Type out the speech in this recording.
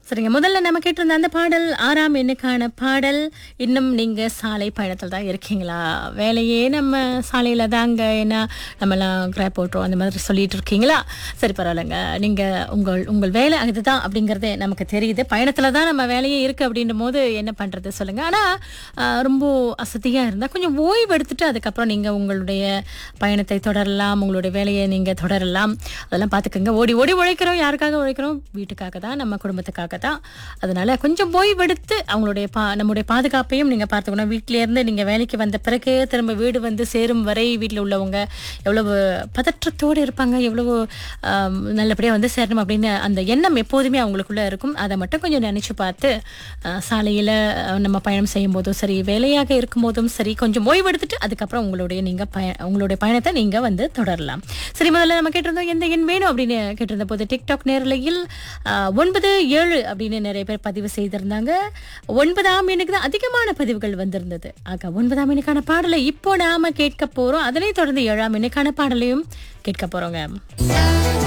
சரிங்க முதல்ல நம்ம கேட்டிருந்த அந்த பாடல் ஆறாம் எண்ணுக்கான பாடல் இன்னும் நீங்க சாலை பயணத்தில் தான் இருக்கீங்களா வேலையே நம்ம சாலையில தாங்க ஏன்னா நம்மலாம் கிராப் போட்டுரும் அந்த மாதிரி சொல்லிட்டு இருக்கீங்களா சரி பரவாயில்லைங்க நீங்க உங்கள் உங்கள் வேலை அதுதான் அப்படிங்கறதே நமக்கு தெரியுது பயணத்துல தான் நம்ம வேலையே இருக்கு அப்படின்னும் போது என்ன பண்றது சொல்லுங்க ஆனா ஆஹ், ரொம்ப அசதியா இருந்தா கொஞ்சம் ஓய்வு எடுத்துட்டு அதுக்கப்புறம் நீங்க உங்களுடைய பயணத்தை தொடரலாம் உங்களுடைய வேலையை நீங்க தொடரலாம் அதெல்லாம் பார்த்துக்கோங்க ஓடி ஓடி உழைக்கிறோம் யாருக்காக உழைக்கிறோம் வீட்டுக்காக தான் நம்ம குடும்பத்துக்காக தான் அதனால கொஞ்சம் ஓய்வெடுத்து அவங்களுடைய பா நம்முடைய பாதுகாப்பையும் நீங்க பார்த்துக்கணும் வீட்டில இருந்து நீங்க வேலைக்கு வந்த பிறகு திரும்ப வீடு வந்து சேரும் வரை வீட்டில் உள்ளவங்க எவ்வளவு பதற்றத்தோடு இருப்பாங்க எவ்வளவு ஆம், நல்லபடியா வந்து சேரணும் அப்படின்னு அந்த எண்ணம் எப்போதுமே அவங்களுக்குள்ள இருக்கும் அதை மட்டும் கொஞ்சம் நினைச்சு பார்த்து அஹ், சாலையில அஹ், நம்ம பயணம் செய்யும் போதும் சரி வேலையாக இருக்கும் போதும் சரி கொஞ்சம் ஓய்வெடுத்துட்டு அதுக்கப்புறம் உங்களுடைய நீங்க பய உங்களுடைய பயணத்தை நீங்க வந்து தொடரலாம் சரி முதல்ல நம்ம கேட்டிருந்தோம் எந்த எண் வேணும் அப்படின்னு கேட்டிருந்த போது டிக்டாக் நேரலையில் ஆஹ், ஒன்பது ஏழு அப்படின்னு நிறைய பேர் பதிவு செய்திருந்தாங்க ஒன்பதாம் எண்ணுக்கு தான் அதிகமான பதிவுகள் வந்திருந்தது ஆக ஒன்பதாம் எண்ணுக்கான பாடலை இப்போ நாம கேட்க போறோம் அதனைத் தொடர்ந்து ஏழாம் எண்ணுக்கான பாடலையும் கேட்க போறோங்க